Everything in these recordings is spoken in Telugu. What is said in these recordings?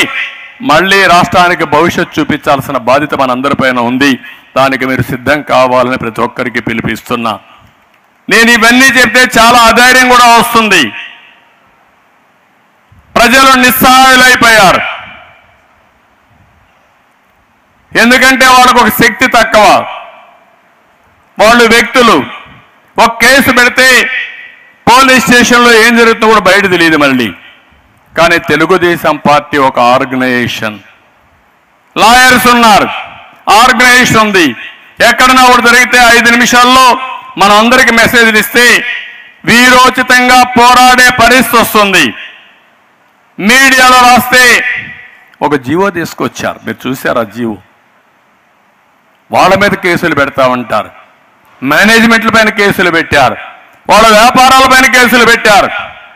మళ్ళీ రాష్ట్రానికి భవిష్యత్తు చూపించాల్సిన బాధ్యత మనందరిపైన ఉంది దానికి మీరు సిద్ధం కావాలని ప్రతి ఒక్కరికి పిలిపిస్తున్నా నేను ఇవన్నీ చెప్తే చాలా అధైర్యం కూడా వస్తుంది ప్రజలు నిస్సహాయులైపోయారు ఎందుకంటే వాళ్ళకు ఒక శక్తి తక్కువ వాళ్ళు వ్యక్తులు ఒక కేసు పెడితే పోలీస్ స్టేషన్లో ఏం జరుగుతుందో కూడా బయట తెలియదు మళ్ళీ కానీ తెలుగుదేశం పార్టీ ఒక ఆర్గనైజేషన్ లాయర్స్ ఉన్నారు ఆర్గనైజేషన్ ఉంది ఎక్కడన్నా ఒకటి జరిగితే ఐదు నిమిషాల్లో మనం అందరికి మెసేజ్లు ఇస్తే వీరోచితంగా పోరాడే పరిస్థితి వస్తుంది మీడియాలో రాస్తే ఒక జీవో తీసుకొచ్చారు మీరు చూసారు ఆ జీవో వాళ్ళ మీద కేసులు పెడతా ఉంటారు మేనేజ్మెంట్ల పైన కేసులు పెట్టారు వాళ్ళ వ్యాపారాల పైన కేసులు పెట్టారు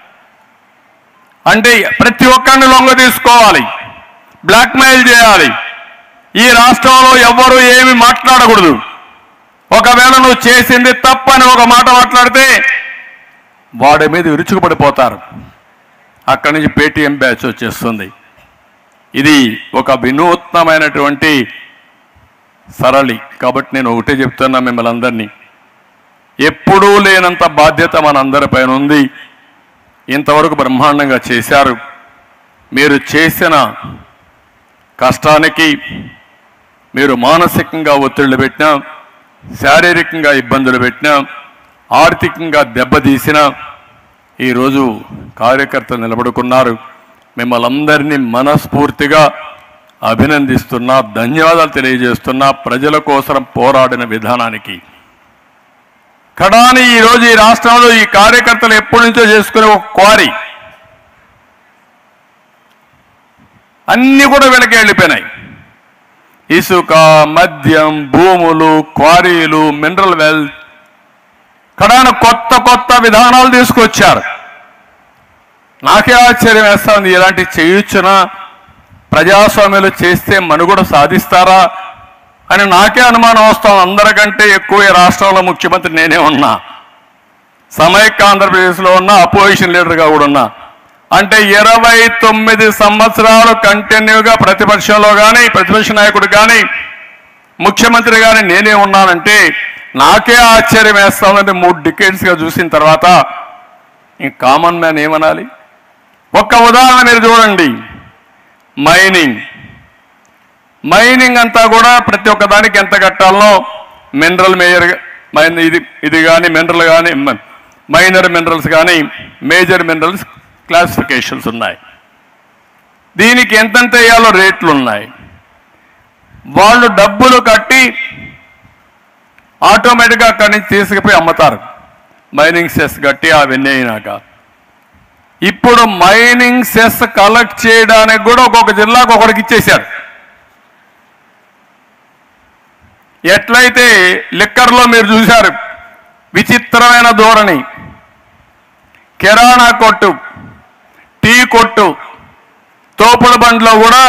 అంటే ప్రతి ఒక్కరిని లొంగ తీసుకోవాలి బ్లాక్మెయిల్ చేయాలి ఈ రాష్ట్రంలో ఎవ్వరూ ఏమి మాట్లాడకూడదు ఒకవేళ నువ్వు చేసింది తప్పని ఒక మాట మాట్లాడితే వాడి మీద విరుచుకుపడిపోతారు అక్కడి నుంచి పేటీఎం బ్యాచ్ వచ్చేస్తుంది ఇది ఒక వినూత్నమైనటువంటి సరళి కాబట్టి నేను ఒకటే చెప్తున్నా మిమ్మల్ని అందరినీ ఎప్పుడూ లేనంత బాధ్యత మనందరిపైన ఉంది ఇంతవరకు బ్రహ్మాండంగా చేశారు మీరు చేసిన కష్టానికి మీరు మానసికంగా ఒత్తిళ్లు పెట్టినా శారీరకంగా ఇబ్బందులు పెట్టినా ఆర్థికంగా దెబ్బతీసిన ఈరోజు కార్యకర్తలు నిలబడుకున్నారు మిమ్మల్ని అందరినీ మనస్ఫూర్తిగా అభినందిస్తున్నా ధన్యవాదాలు తెలియజేస్తున్నా ప్రజల కోసం పోరాడిన విధానానికి కడాని ఈరోజు ఈ రాష్ట్రంలో ఈ కార్యకర్తలు ఎప్పటి నుంచో చేసుకునే ఒక క్వారీ అన్ని కూడా వీళ్ళకి వెళ్ళిపోయినాయి ఇసుక మద్యం భూములు క్వారీలు మినరల్ వెల్త్ కడాన కొత్త కొత్త విధానాలు తీసుకొచ్చారు నాకే ఆశ్చర్యం వేస్తుంది ఇలాంటి చేయొచ్చునా ప్రజాస్వామ్యాలు చేస్తే మనుగడ సాధిస్తారా అని నాకే అనుమానం వస్తాం అందరికంటే ఎక్కువ ఈ రాష్ట్రంలో ముఖ్యమంత్రి నేనే ఉన్నా సమైక్య ఆంధ్రప్రదేశ్లో ఉన్న అపోజిషన్ లీడర్గా కూడా ఉన్నా అంటే ఇరవై తొమ్మిది సంవత్సరాలు కంటిన్యూగా ప్రతిపక్షంలో కానీ ప్రతిపక్ష నాయకుడు కానీ ముఖ్యమంత్రి కానీ నేనే ఉన్నానంటే నాకే ఆశ్చర్యం వేస్తా ఉందంటే మూడు డికేట్స్గా చూసిన తర్వాత ఈ కామన్ మ్యాన్ ఏమనాలి ఒక్క ఉదాహరణ మీరు చూడండి మైనింగ్ మైనింగ్ అంతా కూడా ప్రతి ఒక్క దానికి ఎంత కట్టాలనో మినరల్ మేజర్ మైన్ ఇది ఇది కానీ మినరల్ కానీ మైనర్ మినరల్స్ కానీ మేజర్ మినరల్స్ క్లాసిఫికేషన్స్ ఉన్నాయి దీనికి ఎంతెంత వేయాలో రేట్లు ఉన్నాయి వాళ్ళు డబ్బులు కట్టి ఆటోమేటిక్గా అక్కడి నుంచి తీసుకుపోయి అమ్ముతారు మైనింగ్ సెస్ కట్టి అవన్నీ అయినాక ఇప్పుడు మైనింగ్ సెస్ కలెక్ట్ చేయడానికి కూడా ఒక్కొక్క జిల్లాకు ఒకరికి ఇచ్చేశారు ఎట్లయితే లిక్కర్లో మీరు చూశారు విచిత్రమైన ధోరణి కిరాణా కొట్టు టీ కొట్టు తోపుడు బండ్లో కూడా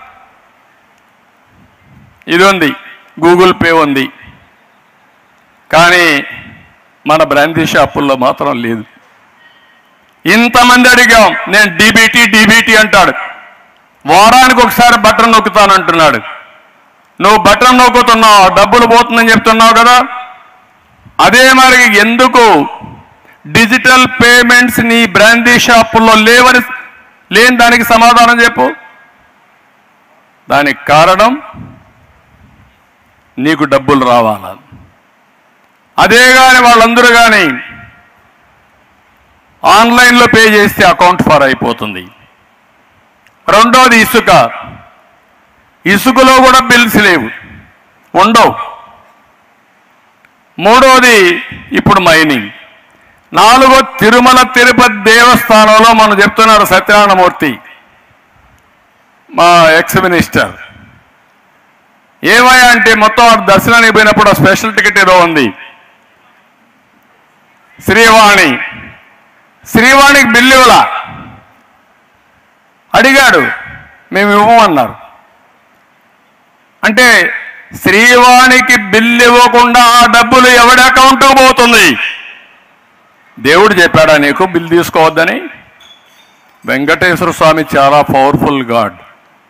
ఇది ఉంది గూగుల్ పే ఉంది కానీ మన బ్రాందీ షాపుల్లో మాత్రం లేదు ఇంతమంది అడిగాం నేను డీబీటీ డీబీటీ అంటాడు వారానికి ఒకసారి బటన్ నొక్కుతానంటున్నాడు నువ్వు బటన్ నొక్కుతున్నావు డబ్బులు పోతుందని చెప్తున్నావు కదా అదే మరి ఎందుకు డిజిటల్ పేమెంట్స్ నీ బ్రాందీ షాపుల్లో లేవని లేని దానికి సమాధానం చెప్పు దానికి కారణం నీకు డబ్బులు రావాలా అదే కానీ వాళ్ళందరూ కానీ ఆన్లైన్లో పే చేస్తే అకౌంట్ ఫార్ అయిపోతుంది రెండోది ఇసుక ఇసుకలో కూడా బిల్స్ లేవు ఉండవు మూడోది ఇప్పుడు మైనింగ్ నాలుగో తిరుమల తిరుపతి దేవస్థానంలో మనం చెప్తున్నారు సత్యనారాయణమూర్తి మా ఎక్స్ మినిస్టర్ ఏమయ్యా అంటే మొత్తం వాడు దర్శనానికి పోయినప్పుడు ఆ స్పెషల్ టికెట్ ఏదో ఉంది శ్రీవాణి శ్రీవాణికి బిల్లు ఇవ్వలా అడిగాడు మేము ఇవ్వమన్నారు అంటే శ్రీవాణికి బిల్లు ఇవ్వకుండా ఆ డబ్బులు ఎవడి అకౌంట్కి పోతుంది దేవుడు చెప్పాడా నీకు బిల్ తీసుకోవద్దని వెంకటేశ్వర స్వామి చాలా పవర్ఫుల్ గాడ్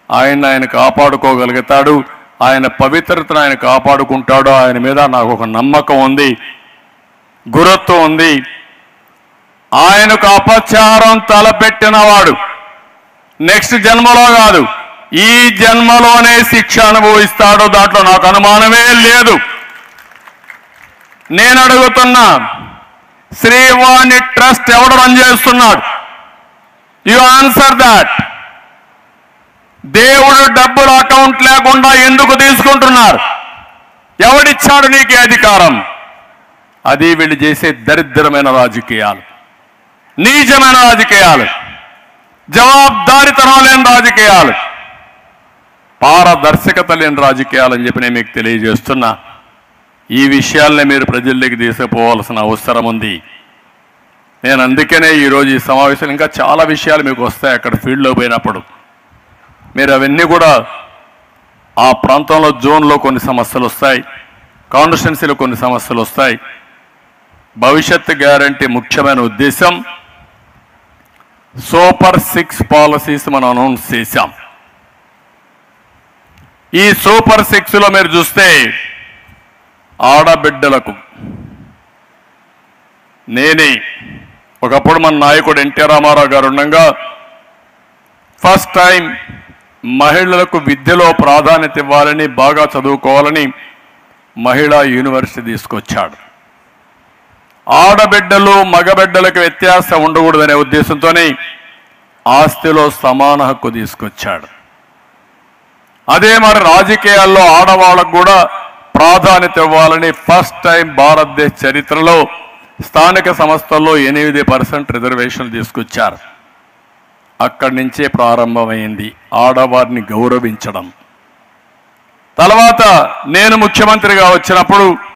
ఆయన ఆయన కాపాడుకోగలుగుతాడు ఆయన పవిత్రతను ఆయన కాపాడుకుంటాడు ఆయన మీద నాకు ఒక నమ్మకం ఉంది గురత్వం ఉంది ఆయనకు అపచారం తలపెట్టినవాడు నెక్స్ట్ జన్మలో కాదు ఈ జన్మలోనే శిక్ష అనుభవిస్తాడు దాంట్లో నాకు అనుమానమే లేదు నేను అడుగుతున్నా శ్రీవాణి ట్రస్ట్ ఎవడు రన్ చేస్తున్నాడు యు ఆన్సర్ దాట్ దేవుడు డబ్బులు అకౌంట్ లేకుండా ఎందుకు తీసుకుంటున్నారు ఎవడిచ్చాడు నీకు ఈ అధికారం అది వీళ్ళు చేసే దరిద్రమైన రాజకీయాలు నీచమైన రాజకీయాలు జవాబుదారితనం లేని రాజకీయాలు పారదర్శకత లేని రాజకీయాలు అని చెప్పి నేను మీకు తెలియజేస్తున్నా ఈ విషయాల్ని మీరు ప్రజల్లోకి తీసుకుపోవాల్సిన అవసరం ఉంది నేను అందుకనే ఈరోజు ఈ సమావేశం ఇంకా చాలా విషయాలు మీకు వస్తాయి అక్కడ ఫీల్డ్లో పోయినప్పుడు మీరు అవన్నీ కూడా ఆ ప్రాంతంలో జోన్లో కొన్ని సమస్యలు వస్తాయి కాన్స్టిట్యున్సీలో కొన్ని సమస్యలు వస్తాయి భవిష్యత్తు గ్యారంటీ ముఖ్యమైన ఉద్దేశం సూపర్ సిక్స్ పాలసీస్ మనం అనౌన్స్ చేశాం ఈ సూపర్ సిక్స్ లో మీరు చూస్తే ఆడబిడ్డలకు నేనే ఒకప్పుడు మన నాయకుడు ఎన్టీ రామారావు గారు ఉండగా ఫస్ట్ టైం మహిళలకు విద్యలో ప్రాధాన్యత ఇవ్వాలని బాగా చదువుకోవాలని మహిళా యూనివర్సిటీ తీసుకొచ్చాడు ఆడబిడ్డలు మగబిడ్డలకు వ్యత్యాసం ఉండకూడదనే ఉద్దేశంతోనే ఆస్తిలో సమాన హక్కు తీసుకొచ్చాడు అదే మరి రాజకీయాల్లో ఆడవాళ్ళకు కూడా ప్రాధాన్యత ఇవ్వాలని ఫస్ట్ టైం భారతదేశ చరిత్రలో స్థానిక సంస్థల్లో ఎనిమిది పర్సెంట్ రిజర్వేషన్లు తీసుకొచ్చారు అక్కడి నుంచే ప్రారంభమైంది ఆడవారిని గౌరవించడం తర్వాత నేను ముఖ్యమంత్రిగా వచ్చినప్పుడు